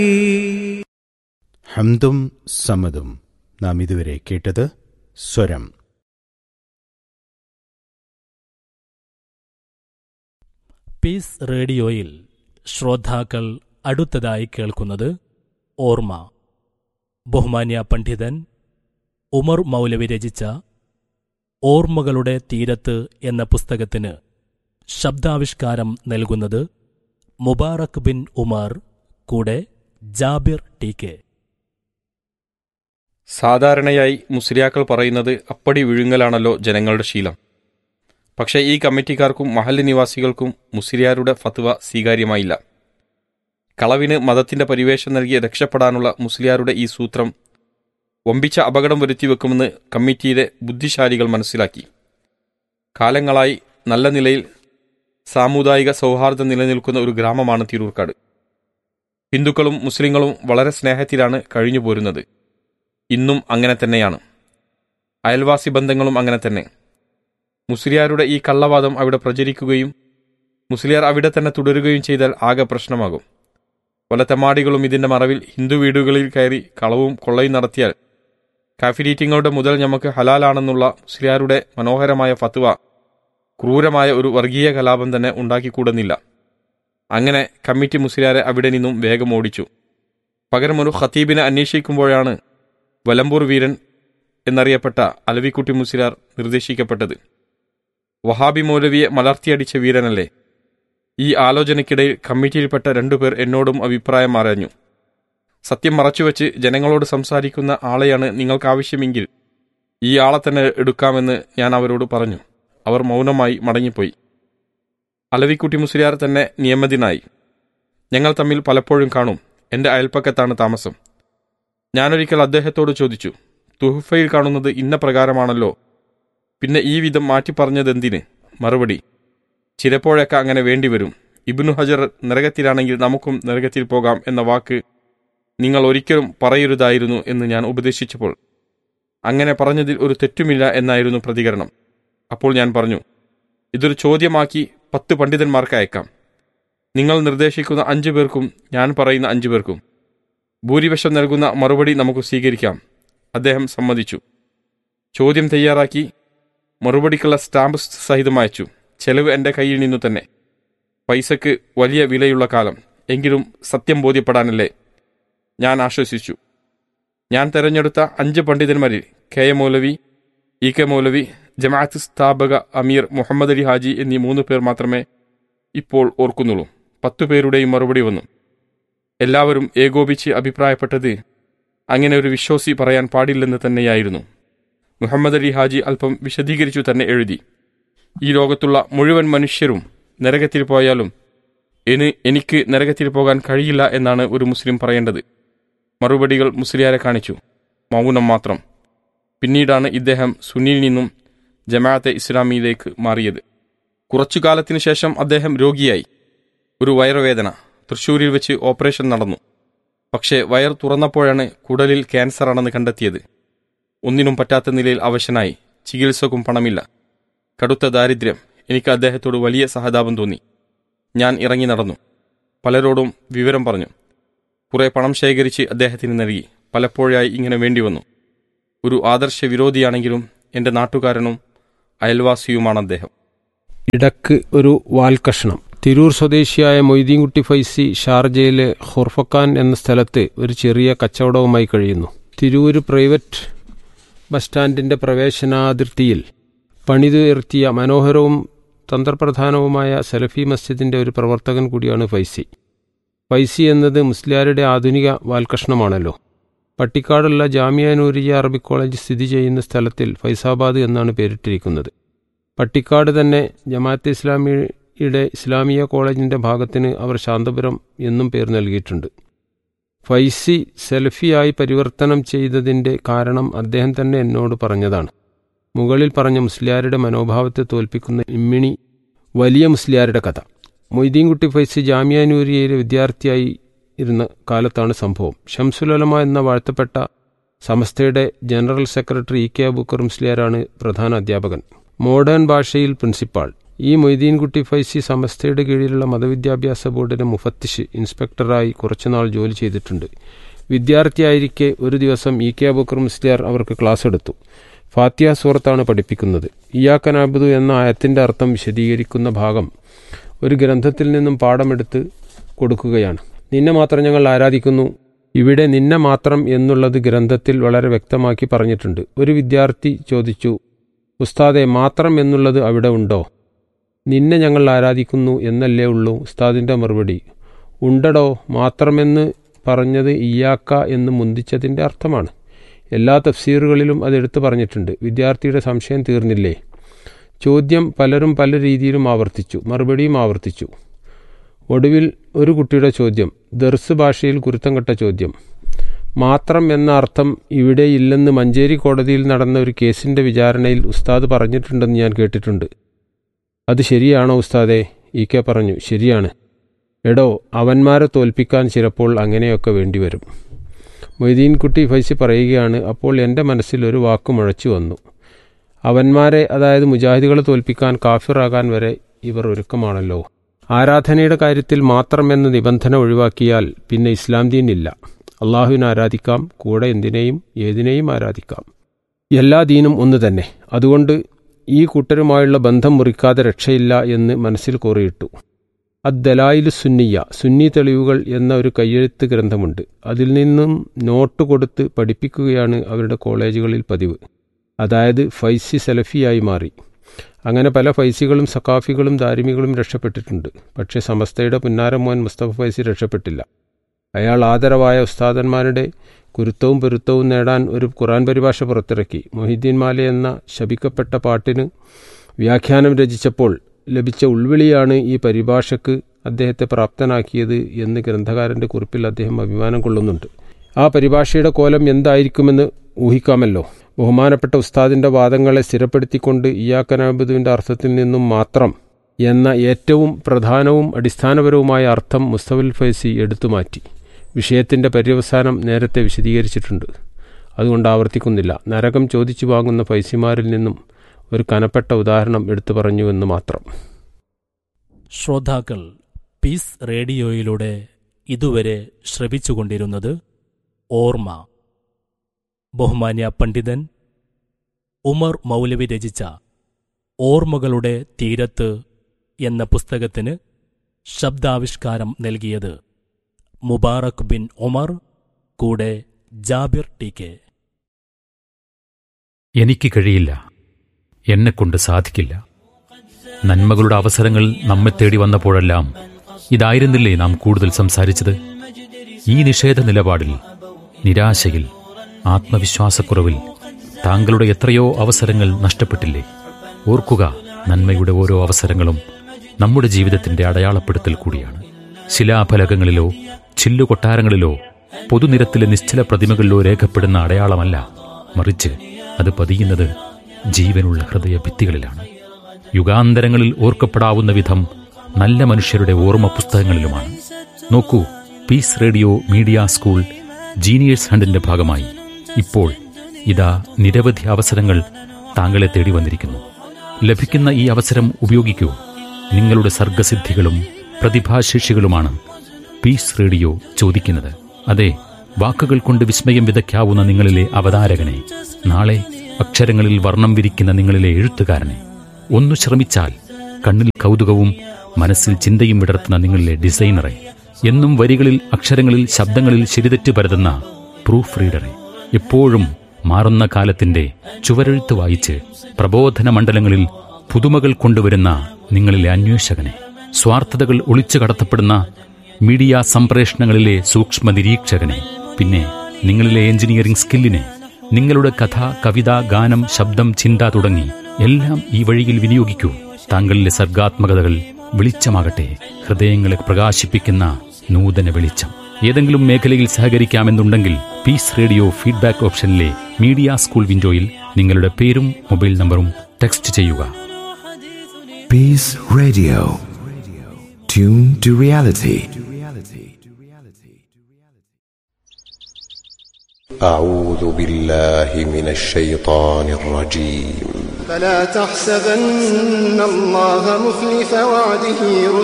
ഹംദും സമതും നാം ഇതുവരെ കേട്ടത് സ്വരം പീസ് റേഡിയോയിൽ ശ്രോതാക്കൾ അടുത്തതായി കേൾക്കുന്നത് ഓർമ്മ ബഹുമാന്യ പണ്ഡിതൻ ഉമർ മൗലവി രചിച്ച ഓർമ്മകളുടെ തീരത്ത് എന്ന പുസ്തകത്തിന് ശബ്ദാവിഷ്കാരം നൽകുന്നത് മുബാറക് ബിൻ ഉമർ കൂടെ ജാബിർ ടി കെ സാധാരണയായി മുസ്ലിയാക്കൾ പറയുന്നത് അപ്പടി വിഴുങ്ങലാണല്ലോ ജനങ്ങളുടെ ശീലം പക്ഷേ ഈ കമ്മിറ്റിക്കാർക്കും മഹല്ല് നിവാസികൾക്കും മുസ്ലിയാരുടെ ഫത്വ സ്വീകാര്യമായില്ല കളവിന് മതത്തിന്റെ പരിവേഷം നൽകി രക്ഷപ്പെടാനുള്ള മുസ്ലിയാരുടെ ഈ സൂത്രം വമ്പിച്ച അപകടം വരുത്തിവെക്കുമെന്ന് കമ്മിറ്റിയിലെ ബുദ്ധിശാലികൾ മനസ്സിലാക്കി കാലങ്ങളായി നല്ല നിലയിൽ സാമുദായിക സൗഹാർദ്ദം നിലനിൽക്കുന്ന ഒരു ഗ്രാമമാണ് തിരൂർക്കാട് ഹിന്ദുക്കളും മുസ്ലിങ്ങളും വളരെ സ്നേഹത്തിലാണ് കഴിഞ്ഞു പോരുന്നത് ഇന്നും അങ്ങനെ തന്നെയാണ് അയൽവാസി ബന്ധങ്ങളും അങ്ങനെ തന്നെ മുസ്ലിയാരുടെ ഈ കള്ളവാദം അവിടെ പ്രചരിക്കുകയും മുസ്ലിയാർ അവിടെ തന്നെ തുടരുകയും ചെയ്താൽ ആകെ പ്രശ്നമാകും പല തെമാടികളും ഇതിന്റെ മറവിൽ ഹിന്ദു വീടുകളിൽ കയറി കളവും കൊള്ളയും നടത്തിയാൽ കാഫിരീറ്റിങ്ങളുടെ മുതൽ നമുക്ക് ഹലാലാണെന്നുള്ള മുസ്ലിയാരുടെ മനോഹരമായ ഫത്വ ക്രൂരമായ ഒരു വർഗീയ കലാപം തന്നെ ഉണ്ടാക്കിക്കൂടുന്നില്ല അങ്ങനെ കമ്മിറ്റി മുസ്ലിയാരെ അവിടെ നിന്നും വേഗം ഓടിച്ചു പകരം ഒരു ഖത്തീബിനെ അന്വേഷിക്കുമ്പോഴാണ് വലമ്പൂർ വീരൻ എന്നറിയപ്പെട്ട അലവിക്കുട്ടി മുസ്ലിയാർ നിർദ്ദേശിക്കപ്പെട്ടത് വഹാബി മൗലവിയെ മലർത്തിയടിച്ച വീരനല്ലേ ഈ ആലോചനയ്ക്കിടയിൽ കമ്മിറ്റിയിൽപ്പെട്ട രണ്ടുപേർ എന്നോടും അഭിപ്രായം അറിഞ്ഞു സത്യം മറച്ചുവെച്ച് ജനങ്ങളോട് സംസാരിക്കുന്ന ആളെയാണ് നിങ്ങൾക്കാവശ്യമെങ്കിൽ ഈ ആളെ തന്നെ എടുക്കാമെന്ന് ഞാൻ അവരോട് പറഞ്ഞു അവർ മൗനമായി മടങ്ങിപ്പോയി അലവിക്കുട്ടി മുസ്ലിയാർ തന്നെ നിയമതിനായി ഞങ്ങൾ തമ്മിൽ പലപ്പോഴും കാണും എന്റെ അയൽപ്പക്കത്താണ് താമസം ഞാനൊരിക്കൽ അദ്ദേഹത്തോട് ചോദിച്ചു തുഹഫയിൽ കാണുന്നത് ഇന്ന പ്രകാരമാണല്ലോ പിന്നെ ഈ വിധം മാറ്റി പറഞ്ഞതെന്തിന് മറുപടി ചിലപ്പോഴൊക്കെ അങ്ങനെ വേണ്ടിവരും ഇബ്നു ഹജർ നരകത്തിലാണെങ്കിൽ നമുക്കും നരകത്തിൽ പോകാം എന്ന വാക്ക് നിങ്ങൾ ഒരിക്കലും പറയരുതായിരുന്നു എന്ന് ഞാൻ ഉപദേശിച്ചപ്പോൾ അങ്ങനെ പറഞ്ഞതിൽ ഒരു തെറ്റുമില്ല എന്നായിരുന്നു പ്രതികരണം അപ്പോൾ ഞാൻ പറഞ്ഞു ഇതൊരു ചോദ്യമാക്കി പത്ത് പണ്ഡിതന്മാർക്ക് അയക്കാം നിങ്ങൾ നിർദ്ദേശിക്കുന്ന അഞ്ചു പേർക്കും ഞാൻ പറയുന്ന അഞ്ചു പേർക്കും ഭൂരിപക്ഷം നൽകുന്ന മറുപടി നമുക്ക് സ്വീകരിക്കാം അദ്ദേഹം സമ്മതിച്ചു ചോദ്യം തയ്യാറാക്കി മറുപടിക്കുള്ള സ്റ്റാമ്പ് സഹിതം അയച്ചു ചെലവ് എൻ്റെ കയ്യിൽ നിന്നു തന്നെ പൈസക്ക് വലിയ വിലയുള്ള കാലം എങ്കിലും സത്യം ബോധ്യപ്പെടാനല്ലേ ഞാൻ ആശ്വസിച്ചു ഞാൻ തെരഞ്ഞെടുത്ത അഞ്ച് പണ്ഡിതന്മാരിൽ K A Moulavi E K Moulavi Jamaat സ്ഥാപക അമീർ മുഹമ്മദ് അലി ഹാജി എന്നീ മൂന്ന് പേർ മാത്രമേ ഇപ്പോൾ ഓർക്കുന്നുള്ളൂ പത്തു പേരുടെയും മറുപടി വന്നു എല്ലാവരും ഏകോപിച്ച് അഭിപ്രായപ്പെട്ടത് അങ്ങനെ ഒരു വിശ്വാസി പറയാൻ പാടില്ലെന്ന് തന്നെയായിരുന്നു മുഹമ്മദ് അലി ഹാജി അല്പം വിശദീകരിച്ചു തന്നെ എഴുതി ഈ ലോകത്തുള്ള മുഴുവൻ മനുഷ്യരും നരകത്തിൽ പോയാലും ഇനി എനിക്ക് നരകത്തിൽ പോകാൻ കഴിയില്ല എന്നാണ് ഒരു മുസ്ലിം പറയേണ്ടത് മറുപടികൾ മുസ്ലിയാരെ കാണിച്ചു മൗനം മാത്രം പിന്നീടാണ് ഇദ്ദേഹം സുന്നിയിൽ നിന്നും ജമാഅത്തെ ഇസ്ലാമിയിലേക്ക് മാറിയത് കുറച്ചു കാലത്തിനു ശേഷം അദ്ദേഹം രോഗിയായി ഒരു വയറുവേദന തൃശൂരിൽ വെച്ച് ഓപ്പറേഷൻ നടന്നു പക്ഷേ വയർ തുറന്നപ്പോഴാണ് കുടലിൽ ക്യാൻസറാണെന്ന് കണ്ടെത്തിയത് ഒന്നിനും പറ്റാത്ത നിലയിൽ അവശനായി ചികിത്സക്കും പണമില്ല കടുത്ത ദാരിദ്ര്യം എനിക്ക് അദ്ദേഹത്തോട് വലിയ സഹതാപം തോന്നി ഞാൻ ഇറങ്ങി നടന്നു പലരോടും വിവരം പറഞ്ഞു കുറെ പണം ശേഖരിച്ച് അദ്ദേഹത്തിന് നൽകി പലപ്പോഴായി ഇങ്ങനെ വേണ്ടി വന്നു ഒരു ആദർശ വിരോധിയാണെങ്കിലും എൻ്റെ നാട്ടുകാരനും അയൽവാസിയുമാണ് അദ്ദേഹം ഇടക്ക് ഒരു വാൽക്കഷണം തിരൂർ സ്വദേശിയായ മൊയ്തീൻകുട്ടി ഫൈസി ഷാർജയിലെ ഹുർഫക്കാൻ എന്ന സ്ഥലത്ത് ഒരു ചെറിയ കച്ചവടവുമായി കഴിയുന്നു തിരൂര് പ്രൈവറ്റ് ബസ് സ്റ്റാൻഡിന്റെ പ്രവേശനാതിർത്തിയിൽ പണിതുയർത്തിയ മനോഹരവും തന്ത്രപ്രധാനവുമായ സലഫി മസ്ജിദിന്റെ ഒരു പ്രവർത്തകൻ കൂടിയാണ് ഫൈസി ഫൈസി എന്നത് മുസ്ലിയാരുടെ ആധുനിക വാൽക്കഷണമാണല്ലോ പട്ടിക്കാടുള്ള ജാമിയ നൂരിയ അറബിക് കോളേജ് സ്ഥിതി ചെയ്യുന്ന സ്ഥലത്തിൽ ഫൈസാബാദ് എന്നാണ് പേരിട്ടിരിക്കുന്നത് പട്ടിക്കാട് തന്നെ ജമാഅത്ത് ഇസ്ലാമിയുടെ ഇസ്ലാമിയ കോളേജിന്റെ ഭാഗത്തിന് അവർ ശാന്തപുരം എന്നും പേർ നൽകിയിട്ടുണ്ട് ഫൈസി സെൽഫിയായി പരിവർത്തനം ചെയ്തതിന്റെ കാരണം അദ്ദേഹം തന്നെ എന്നോട് പറഞ്ഞതാണ് മുകളിൽ പറഞ്ഞ മുസ്ലിയാരുടെ മനോഭാവത്തെ തോൽപ്പിക്കുന്ന ഇമ്മിണി വലിയ മുസ്ലിയാരുടെ കഥ മൊയ്തീൻകുട്ടി ഫൈസി ജാമിയ നൂരിയയിലെ വിദ്യാർത്ഥിയായി ഇരുന്ന കാലത്താണ് സംഭവം ഷംസുലമ എന്ന വാഴ്ത്തപ്പെട്ട സമസ്തയുടെ general secretary E K Abubakar മുസ്ലിയാരാണ് പ്രധാന അധ്യാപകൻ മോഡേൺ ഭാഷയിൽ പ്രിൻസിപ്പാൾ ഈ മൊയ്തീൻകുട്ടി ഫൈസി സമസ്തയുടെ കീഴിലുള്ള മതവിദ്യാഭ്യാസ ബോർഡിലെ മുഫത്തിഷ് ഇൻസ്പെക്ടറായി കുറച്ചുനാൾ ജോലി ചെയ്തിട്ടുണ്ട് വിദ്യാർത്ഥിയായിരിക്കെ ഒരു ദിവസം ഇ കെ അബുക്കർ മുസ്ലിയാർ അവർക്ക് ക്ലാസ് എടുത്തു ഫാത്തിയ സൂറത്താണ് പഠിപ്പിക്കുന്നത് ഇയാക്കനാബുദു എന്ന ആയത്തിൻ്റെ അർത്ഥം വിശദീകരിക്കുന്ന ഭാഗം ഒരു ഗ്രന്ഥത്തിൽ നിന്നും പാഠമെടുത്ത് കൊടുക്കുകയാണ് നിന്നെ മാത്രം ഞങ്ങൾ ആരാധിക്കുന്നു ഇവിടെ നിന്നെ മാത്രം എന്നുള്ളത് ഗ്രന്ഥത്തിൽ വളരെ വ്യക്തമാക്കി പറഞ്ഞിട്ടുണ്ട് ഒരു വിദ്യാർത്ഥി ചോദിച്ചു ഉസ്താദെ മാത്രം എന്നുള്ളത് അവിടെ ഉണ്ടോ നിന്നെ ഞങ്ങൾ ആരാധിക്കുന്നു എന്നല്ലേ ഉള്ളൂ ഉസ്താദിൻ്റെ മറുപടി ഉണ്ടടോ മാത്രമെന്ന് പറഞ്ഞത് ഇയാക്ക എന്ന് മുന്തിച്ചതിൻ്റെ അർത്ഥമാണ് എല്ലാ തഫ്സീറുകളിലും അത് എടുത്തു പറഞ്ഞിട്ടുണ്ട് വിദ്യാർത്ഥിയുടെ സംശയം തീർന്നില്ലേ ചോദ്യം പലരും പല രീതിയിലും ആവർത്തിച്ചു മറുപടിയും ആവർത്തിച്ചു ഒടുവിൽ ഒരു കുട്ടിയുടെ ചോദ്യം ദർസ് ഭാഷയിൽ കുരുത്തം കെട്ട ചോദ്യം മാത്രം എന്ന അർത്ഥം ഇവിടെ ഇല്ലെന്ന് മഞ്ചേരി കോടതിയിൽ നടന്ന ഒരു കേസിന്റെ വിചാരണയിൽ ഉസ്താദ് പറഞ്ഞിട്ടുണ്ടെന്ന് ഞാൻ കേട്ടിട്ടുണ്ട് അത് ശരിയാണോ ഉസ്താദെ ഇ കെ പറഞ്ഞു ശരിയാണ് എടോ അവന്മാരെ തോൽപ്പിക്കാൻ ചിലപ്പോൾ അങ്ങനെയൊക്കെ വേണ്ടിവരും മൊയ്തീൻകുട്ടി ഫൈസി പറയുകയാണ് അപ്പോൾ എൻ്റെ മനസ്സിൽ ഒരു വാക്ക് മുഴച്ചു വന്നു അവന്മാരെ അതായത് മുജാഹിദികളെ തോൽപ്പിക്കാൻ കാഫിറാകാൻ വരെ ഇവർ ഒരുക്കമാണല്ലോ ആരാധനയുടെ കാര്യത്തിൽ മാത്രമെന്ന നിബന്ധന ഒഴിവാക്കിയാൽ പിന്നെ ഇസ്ലാം ദീനില്ല അള്ളാഹുവിനെ ആരാധിക്കാം കൂടെ എന്തിനേയും ഏതിനേയും ആരാധിക്കാം എല്ലാ ദീനും ഒന്ന് തന്നെ അതുകൊണ്ട് ഈ കൂട്ടരുമായുള്ള ബന്ധം മുറിക്കാതെ രക്ഷയില്ല എന്ന് മനസ്സിൽ കോറിയിട്ടു അദ്ദലായിൽ സുന്നിയ സുന്നി തെളിവുകൾ എന്ന ഒരു കയ്യെഴുത്ത് ഗ്രന്ഥമുണ്ട് അതിൽ നിന്നും നോട്ട് കൊടുത്ത് പഠിപ്പിക്കുകയാണ് അവരുടെ കോളേജുകളിൽ പതിവ് അതായത് ഫൈസി സലഫിയായി മാറി അങ്ങനെ പല ഫൈസികളും സക്കാഫികളും ദാരിമികളും രക്ഷപ്പെട്ടിട്ടുണ്ട് പക്ഷേ സമസ്തയുടെ പുന്നാരമോൻ മുസ്തഫ ഫൈസി രക്ഷപ്പെട്ടില്ല അയാൾ ആദരവായ ഉസ്താദന്മാരുടെ കുരുത്തവും പൊരുത്തവും നേടാൻ ഒരു ഖുറാൻ പരിഭാഷ പുറത്തിറക്കി മൊഹിദ്ദീൻ മാലെ എന്ന ശപിക്കപ്പെട്ട പാട്ടിന് വ്യാഖ്യാനം രചിച്ചപ്പോൾ ലഭിച്ച ഉൾവിളിയാണ് ഈ പരിഭാഷയ്ക്ക് അദ്ദേഹത്തെ പ്രാപ്തനാക്കിയത് എന്ന് ഗ്രന്ഥകാരന്റെ കുറിപ്പിൽ അദ്ദേഹം അഭിമാനം കൊള്ളുന്നുണ്ട് ആ പരിഭാഷയുടെ കോലം എന്തായിരിക്കുമെന്ന് ഊഹിക്കാമല്ലോ ബഹുമാനപ്പെട്ട ഉസ്താദിന്റെ വാദങ്ങളെ സ്ഥിരപ്പെടുത്തിക്കൊണ്ട് ഇയാക്കനാബുദുവിന്റെ അർത്ഥത്തിൽ നിന്നും മാത്രം എന്ന ഏറ്റവും പ്രധാനവും അടിസ്ഥാനപരവുമായ അർത്ഥം മുസ്തഫുൽ ഫൈസി എടുത്തുമാറ്റി വിഷയത്തിന്റെ പര്യവസാനം നേരത്തെ വിശദീകരിച്ചിട്ടുണ്ട് അതുകൊണ്ട് ആവർത്തിക്കുന്നില്ല നരകം ചോദിച്ചു വാങ്ങുന്ന ഫൈസിമാരിൽ നിന്നും ഒരു കനപ്പെട്ട ഉദാഹരണം എടുത്തു പറഞ്ഞുവെന്ന് മാത്രം ശ്രോതാക്കൾ പീസ് റേഡിയോയിലൂടെ ഇതുവരെ ശ്രവിച്ചുകൊണ്ടിരുന്നത് ഓർമ്മ ബഹുമാന്യ പണ്ഡിതൻ ഉമർ മൗലവി രചിച്ച ഓർമ്മകളുടെ തീരത്ത് എന്ന പുസ്തകത്തിന് ശബ്ദാവിഷ്കാരം നൽകിയത് മുബാറക് ബിൻ ഉമർ കൂടെ ജാബിർ ടി കെ എനിക്ക് കഴിയില്ല എന്നെക്കൊണ്ട് സാധിക്കില്ല നന്മകളുടെ അവസരങ്ങൾ നമ്മെ തേടി വന്നപ്പോഴെല്ലാം ഇതായിരുന്നില്ലേ നാം കൂടുതൽ സംസാരിച്ചത് ഈ നിഷേധ നിലപാടിൽ നിരാശയിൽ ആത്മവിശ്വാസക്കുറവിൽ താങ്കളുടെ എത്രയോ അവസരങ്ങൾ നഷ്ടപ്പെട്ടില്ലേ ഓർക്കുക നന്മയുടെ ഓരോ അവസരങ്ങളും നമ്മുടെ ജീവിതത്തിന്റെ അടയാളപ്പെടുത്തൽ കൂടിയാണ് ശിലാഫലകങ്ങളിലോ ചില്ലുകൊട്ടാരങ്ങളിലോ പൊതുനിരത്തിലെ നിശ്ചല പ്രതിമകളിലോ രേഖപ്പെടുന്ന അടയാളമല്ല മറിച്ച് അത് പതിയുന്നത് ജീവനുള്ള ഹൃദയ ഭിത്തികളിലാണ് യുഗാന്തരങ്ങളിൽ ഓർക്കപ്പെടാവുന്ന വിധം നല്ല മനുഷ്യരുടെ ഓർമ്മ പുസ്തകങ്ങളിലുമാണ് നോക്കൂ peace radio media school geniuses ഹണ്ടിന്റെ ഭാഗമായി ഇപ്പോൾ ഇതാ നിരവധി അവസരങ്ങൾ താങ്കളെ തേടി വന്നിരിക്കുന്നു ലഭിക്കുന്ന ഈ അവസരം ഉപയോഗിക്കൂ നിങ്ങളുടെ സർഗസിദ്ധികളും പ്രതിഭാശേഷികളുമാണ് പീസ് റേഡിയോ ചോദിക്കുന്നത് അതെ വാക്കുകൾ കൊണ്ട് വിസ്മയം വിതയ്ക്കാവുന്ന നിങ്ങളിലെ അവതാരകനെ നാളെ അക്ഷരങ്ങളിൽ വർണ്ണം വിരിക്കുന്ന നിങ്ങളിലെ എഴുത്തുകാരനെ ഒന്നു ശ്രമിച്ചാൽ കണ്ണിൽ കൗതുകവും മനസ്സിൽ ചിന്തയും വിടർത്തുന്ന നിങ്ങളിലെ ഡിസൈനറെ എന്നും വരികളിൽ അക്ഷരങ്ങളിൽ ശബ്ദങ്ങളിൽ ശരിതെറ്റ് പരതുന്ന പ്രൂഫ് റീഡറെ എപ്പോഴും മാറുന്ന കാലത്തിന്റെ ചുവരെഴുത്ത് വായിച്ച് പ്രബോധന മണ്ഡലങ്ങളിൽ പുതുമകൾ കൊണ്ടുവരുന്ന നിങ്ങളിലെ അന്വേഷകനെ സ്വാർത്ഥതകൾ ഒളിച്ചു കടത്തപ്പെടുന്ന മീഡിയ സംപ്രേഷണങ്ങളിലെ സൂക്ഷ്മ നിരീക്ഷകനെ പിന്നെ നിങ്ങളിലെ എഞ്ചിനീയറിംഗ് സ്കില്ലിനെ നിങ്ങളുടെ കഥ കവിത ഗാനം ശബ്ദം ചിന്ത തുടങ്ങി എല്ലാം ഈ വഴിയിൽ വിനിയോഗിക്കൂ താങ്കളിലെ സർഗാത്മകതകൾ വെളിച്ചമാകട്ടെ ഹൃദയങ്ങളെ പ്രകാശിപ്പിക്കുന്ന നൂതന വെളിച്ചം ഏതെങ്കിലും മേഖലയിൽ സഹകരിക്കാമെന്നുണ്ടെങ്കിൽ പീസ് റേഡിയോ ഫീഡ്ബാക്ക് ഓപ്ഷനിലെ മീഡിയ സ്കൂൾ വിൻഡോയിൽ നിങ്ങളുടെ പേരും മൊബൈൽ നമ്പറും ടെക്സ്റ്റ് ചെയ്യുക Peace Radio. Tune to reality. أعوذ بالله من الشيطان الرجيم فلا تحسبن الله مخلف وعده